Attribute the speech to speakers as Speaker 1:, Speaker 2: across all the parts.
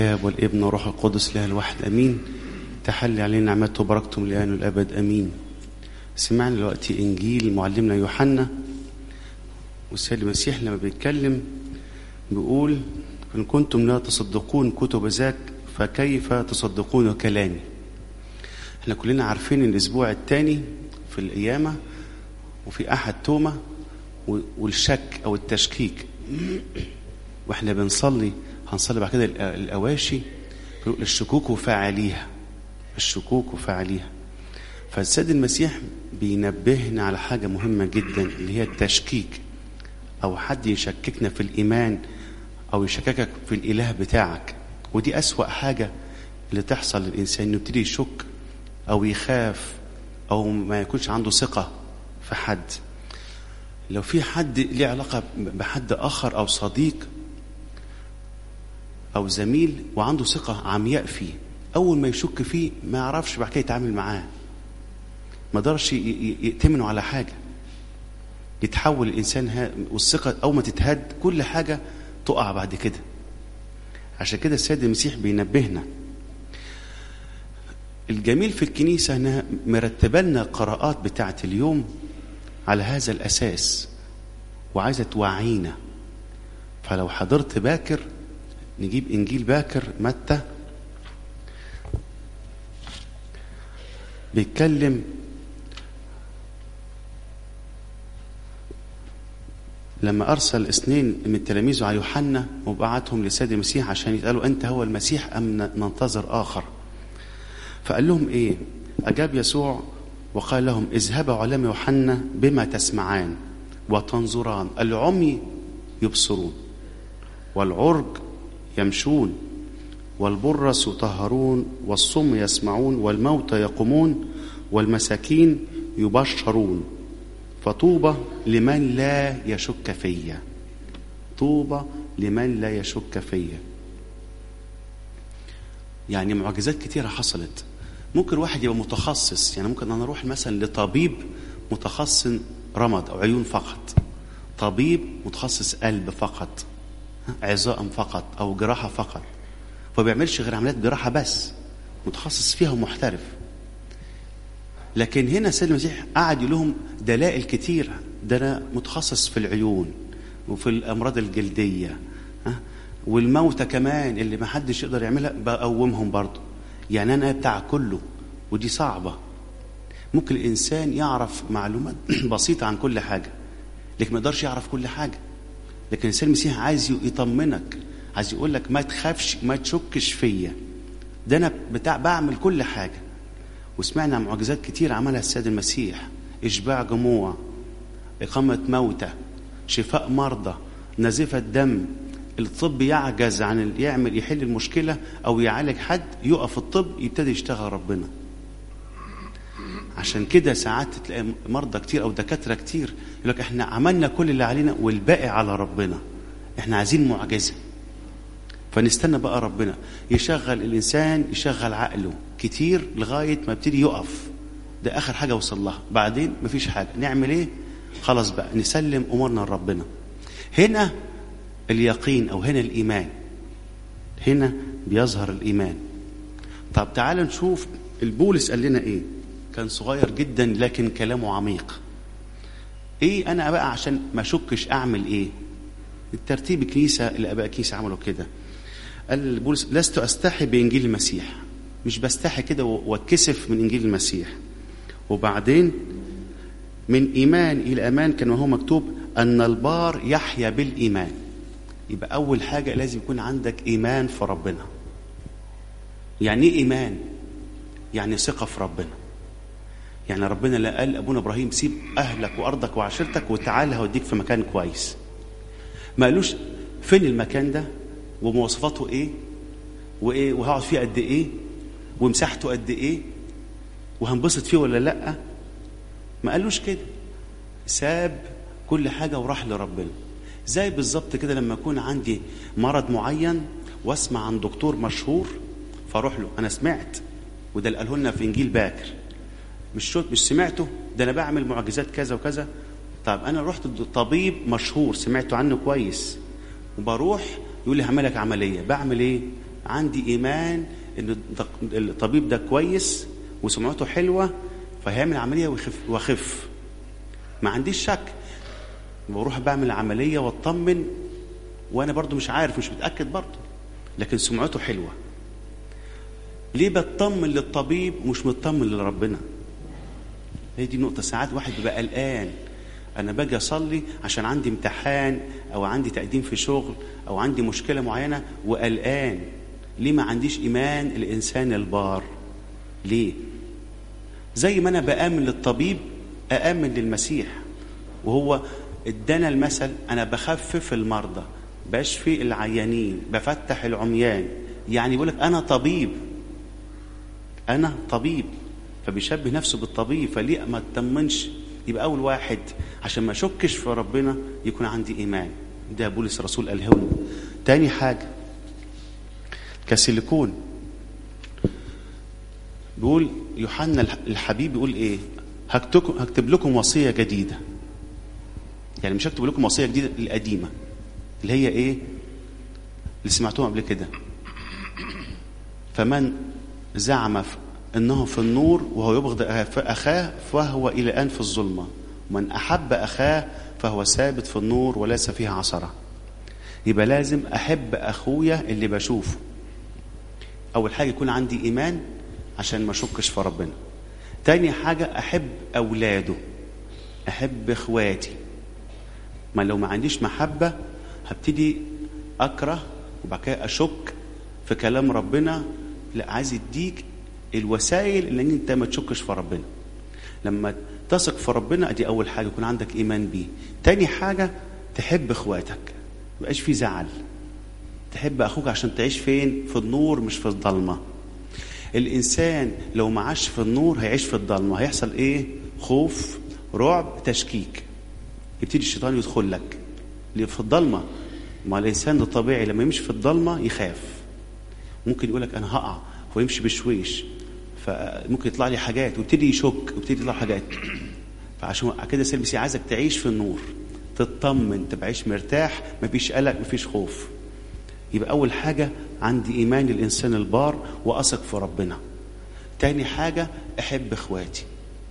Speaker 1: الاب والابن والروح القدس له الواحد امين تحلي علينا نعمته وبركته من الان والابد امين سمعنا دلوقتي انجيل معلمنا يوحنا والسيد المسيح لما بيتكلم بيقول ان كنتم لا تصدقون كتب ذاك فكيف تصدقون كلامي احنا كلنا عارفين الاسبوع الثاني في القيامه وفي احد تومه والشك او التشكيك واحنا بنصلي هنصلي بعد كده الاواشي بيقول الشكوك وفاعليها الشكوك وفاعليها فالسيد المسيح بينبهنا على حاجه مهمه جدا اللي هي التشكيك او حد يشككنا في الايمان او يشككك في الاله بتاعك ودي اسوا حاجه اللي تحصل للانسان انه يبتدي يشك او يخاف او ما يكونش عنده ثقه في حد لو في حد ليه علاقه بحد اخر او صديق او زميل وعنده ثقه عمياء فيه اول ما يشك فيه ما يعرفش بعد كده يتعامل معاه ما يقدرش يأتمنه على حاجه يتحول الانسان والثقه اول ما تتهد كل حاجه تقع بعد كده عشان كده السيد المسيح بينبهنا الجميل في الكنيسة انها مرتبة لنا القراءات بتاعة اليوم على هذا الأساس وعايزة توعينا فلو حضرت باكر نجيب إنجيل باكر متى بيتكلم لما أرسل اثنين من تلاميذه على يوحنا وبعتهم لسيد المسيح عشان يسألوا أنت هو المسيح أم ننتظر آخر فقال لهم إيه أجاب يسوع وقال لهم اذهبوا علام يوحنا بما تسمعان وتنظران العمي يبصرون والعرج يمشون والبرص يطهرون والصم يسمعون والموتى يقومون والمساكين يبشرون فطوبى لمن لا يشك فيا طوبى لمن لا يشك فيا يعني معجزات كتيرة حصلت ممكن واحد يبقى متخصص يعني ممكن أنا أروح مثلا لطبيب متخصص رمد أو عيون فقط طبيب متخصص قلب فقط عظام فقط أو جراحة فقط فما بيعملش غير عمليات جراحة بس متخصص فيها ومحترف لكن هنا السيد المسيح قعد يقول لهم دلائل كتيرة ده أنا متخصص في العيون وفي الأمراض الجلدية ها والموتى كمان اللي ما حدش يقدر يعملها بقومهم برضه يعني أنا بتاع كله ودي صعبة ممكن الإنسان يعرف معلومات بسيطة عن كل حاجة لكن ما يقدرش يعرف كل حاجة لكن السيد المسيح عايز يطمنك عايز يقول لك ما تخافش ما تشكش فيا ده أنا بتاع بعمل كل حاجة وسمعنا معجزات كتير عملها السيد المسيح إشباع جموع إقامة موتى شفاء مرضى نزيف الدم الطب يعجز عن يعمل يحل المشكلة أو يعالج حد يقف الطب يبتدي يشتغل ربنا عشان كده ساعات تلاقي مرضى كتير أو دكاترة كتير يقول لك احنا عملنا كل اللي علينا والباقي على ربنا احنا عايزين معجزة فنستنى بقى ربنا يشغل الإنسان يشغل عقله كتير لغاية ما ابتدي يقف ده آخر حاجة وصل لها بعدين مفيش حاجة نعمل إيه خلاص بقى نسلم أمورنا لربنا هنا اليقين أو هنا الإيمان هنا بيظهر الإيمان طب تعال نشوف البولس قال لنا إيه كان صغير جدا لكن كلامه عميق إيه أنا بقى عشان ما أشكش أعمل إيه الترتيب الكنيسة اللي أباء الكنيسة عملوا كده قال بولس لست أستحي بإنجيل المسيح مش بستحي كده واتكسف من إنجيل المسيح وبعدين من إيمان إلى أمان كان وهو مكتوب أن البار يحيا بالإيمان يبقى أول حاجة لازم يكون عندك إيمان في ربنا يعني إيه إيمان؟ يعني ثقة في ربنا يعني ربنا لا قال أبونا إبراهيم سيب أهلك وأرضك وعشيرتك وتعالى هوديك في مكان كويس ما قالوش فين المكان ده ومواصفاته ايه وايه وهقعد فيه قد ايه ومساحته قد ايه وهنبسط فيه ولا لا ما قالوش كده ساب كل حاجه وراح لربنا زي بالظبط كده لما يكون عندي مرض معين واسمع عن دكتور مشهور فاروح له انا سمعت وده اللي قاله لنا في انجيل باكر مش مش سمعته ده انا بعمل معجزات كذا وكذا طب انا رحت لطبيب مشهور سمعته عنه كويس وبروح يقول لي هعمل لك عمليه بعمل ايه عندي ايمان ان الطبيب ده كويس وسمعته حلوه فهيعمل عمليه ويخف واخف ما عنديش شك بروح بعمل عمليه واطمن وانا برضو مش عارف مش متاكد برضو لكن سمعته حلوه ليه بطمن للطبيب ومش مطمن لربنا هي دي نقطة ساعات واحد بيبقى قلقان أنا باجي أصلي عشان عندي امتحان أو عندي تقديم في شغل أو عندي مشكلة معينة وقلقان ليه ما عنديش إيمان الإنسان البار ليه زي ما أنا بآمن للطبيب أآمن للمسيح وهو ادانا المثل أنا بخفف المرضى بشفي العيانين بفتح العميان يعني بيقول لك أنا طبيب أنا طبيب فبيشبه نفسه بالطبيب فليه ما تطمنش يبقى أول واحد عشان ما أشكش في ربنا يكون عندي إيمان ده بولس الرسول قاله لنا تاني حاجة كسيليكون بيقول يوحنا الحبيب بيقول ايه هكتب, هكتب لكم وصية جديدة يعني مش هكتب لكم وصية جديدة القديمة اللي هي ايه اللي سمعتوها قبل كده فمن زعم انه في النور وهو يبغض اخاه فهو الى الان في الظلمه ومن احب اخاه فهو ثابت في النور وليس فيها عثره يبقى لازم احب اخويا اللي بشوفه اول حاجه يكون عندي ايمان عشان ما اشكش في ربنا تاني حاجه احب اولاده احب اخواتي ما لو ما عنديش محبه هبتدي اكره وبعد كده اشك في كلام ربنا لا عايز يديك الوسائل اللي انت ما تشكش في ربنا لما تثق في ربنا ادي اول حاجه يكون عندك ايمان بيه تاني حاجه تحب اخواتك ما يبقاش في زعل تحب اخوك عشان تعيش فين في النور مش في الضلمه الانسان لو ما عاش في النور هيعيش في الضلمه هيحصل ايه خوف رعب تشكيك يبتدي الشيطان يدخل لك اللي في الضلمه ما الانسان الطبيعي لما يمشي في الضلمه يخاف ممكن يقول لك انا هقع ويمشي بشويش فممكن يطلع لي حاجات ويبتدي يشك ويبتدي يطلع حاجات فعشان كده سيلبسي عايزك تعيش في النور تطمن تبقى مرتاح مفيش قلق مفيش خوف يبقى اول حاجه عندي ايمان الانسان البار واثق في ربنا تاني حاجه احب اخواتي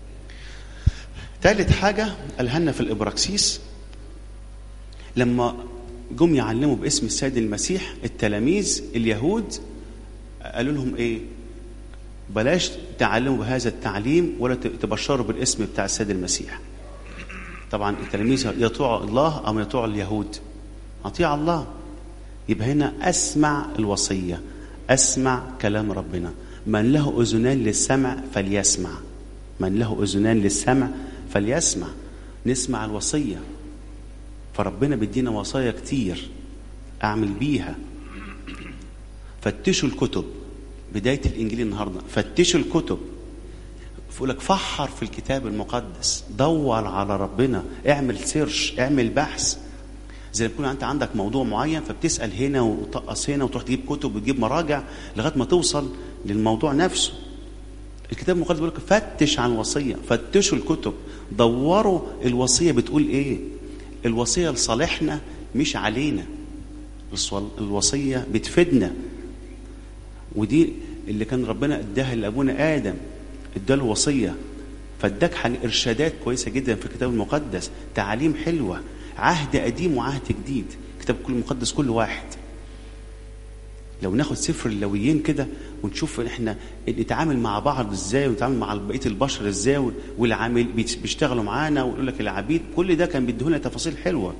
Speaker 1: تالت حاجه قالها في الابراكسيس لما جم يعلموا باسم السيد المسيح التلاميذ اليهود قالوا لهم ايه بلاش تعلموا بهذا التعليم ولا تبشروا بالاسم بتاع السيد المسيح طبعا التلاميذ يطيعوا الله او يطيعوا اليهود اطيع الله يبقى هنا اسمع الوصيه اسمع كلام ربنا من له اذنان للسمع فليسمع من له اذنان للسمع فليسمع نسمع الوصيه فربنا بيدينا وصايا كتير اعمل بيها فتشوا الكتب بداية الإنجيل النهاردة فتشوا الكتب يقول لك فحر في الكتاب المقدس دور على ربنا اعمل سيرش اعمل بحث زي ما يكون انت عندك موضوع معين فبتسال هنا وتقص هنا وتروح تجيب كتب وتجيب مراجع لغايه ما توصل للموضوع نفسه الكتاب المقدس بيقول لك فتش عن الوصيه فتشوا الكتب دوروا الوصيه بتقول ايه الوصيه لصالحنا مش علينا الوصيه بتفيدنا ودي اللي كان ربنا اداها لابونا ادم اداله وصيه فاداك ارشادات كويسه جدا في الكتاب المقدس تعاليم حلوه عهد قديم وعهد جديد الكتاب كله المقدس كل واحد لو ناخد سفر اللويين كده ونشوف احنا نتعامل مع بعض ازاي ونتعامل مع بقيه البشر ازاي والعامل بيشتغلوا معانا ويقول لك العبيد كل ده كان بيديهولنا تفاصيل حلوه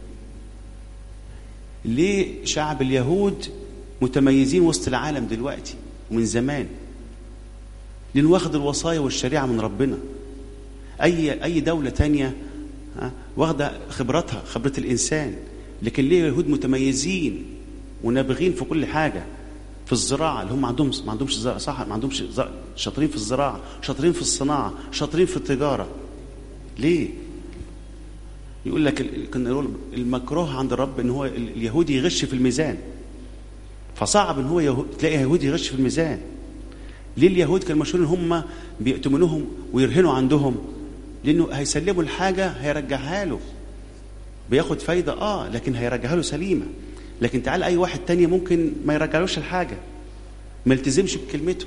Speaker 1: ليه شعب اليهود متميزين وسط العالم دلوقتي ومن زمان لأن واخد الوصايا والشريعة من ربنا أي أي دولة تانية واخدة خبرتها خبرة الإنسان لكن ليه اليهود متميزين ونابغين في كل حاجة في الزراعة اللي هم عندهم ما عندهمش زراعة صح ما عندهمش شاطرين في الزراعة شاطرين في الصناعة شاطرين في التجارة ليه؟ يقول لك كنا نقول المكروه عند الرب ان هو اليهودي يغش في الميزان فصعب ان هو يهو... تلاقي يهودي يغش في الميزان ليه اليهود كانوا مشهورين هم بيؤتمنوهم ويرهنوا عندهم لانه هيسلموا الحاجه هيرجعها له بياخد فايده اه لكن هيرجعها له سليمه لكن تعال اي واحد تاني ممكن ما يرجعلوش الحاجه ما يلتزمش بكلمته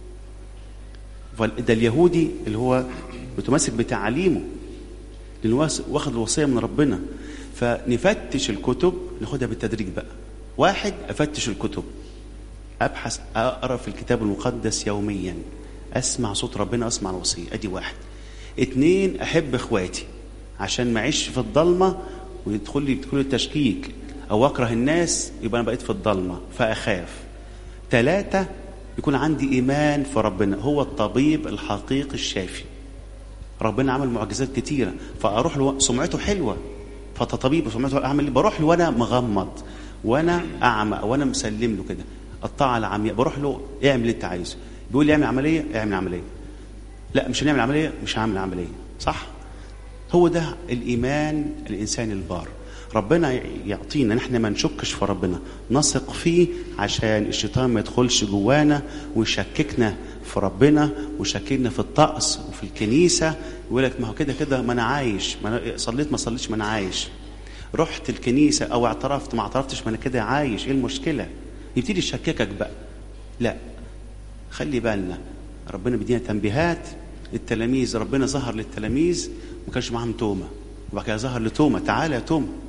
Speaker 1: ده اليهودي اللي هو متمسك بتعاليمه لانه واس- واخد الوصيه من ربنا فنفتش الكتب ناخدها بالتدريج بقى واحد افتش الكتب ابحث اقرا في الكتاب المقدس يوميا اسمع صوت ربنا اسمع الوصيه ادي واحد اتنين احب اخواتي عشان ما اعيش في الضلمه ويدخل لي يدخل لي التشكيك او اكره الناس يبقى انا بقيت في الضلمه فاخاف ثلاثه يكون عندي ايمان في ربنا هو الطبيب الحقيقي الشافي ربنا عمل معجزات كتيره فاروح له سمعته حلوه فطبيب سمعته اعمل إيه؟ بروح له وانا مغمض وانا اعمى وانا مسلم له كده الطاعه العمياء بروح له اعمل اللي انت عايزه بيقول لي اعمل عمليه اعمل عمليه لا مش هنعمل عمليه مش هعمل عمليه صح هو ده الايمان الانساني البار ربنا يعطينا ان احنا ما نشكش في ربنا نثق فيه عشان الشيطان ما يدخلش جوانا ويشككنا في ربنا ويشككنا في الطقس وفي الكنيسه ويقول لك ما هو كده كده ما انا عايش ما أنا صليت ما صليتش ما انا عايش رحت الكنيسه او اعترفت ما اعترفتش ما انا كده عايش ايه المشكله يبتدي يشككك بقى لا خلي بالنا ربنا بيدينا تنبيهات التلاميذ ربنا ظهر للتلاميذ ما كانش معاهم تومه وبعد كده ظهر لتومه تعالى يا تومه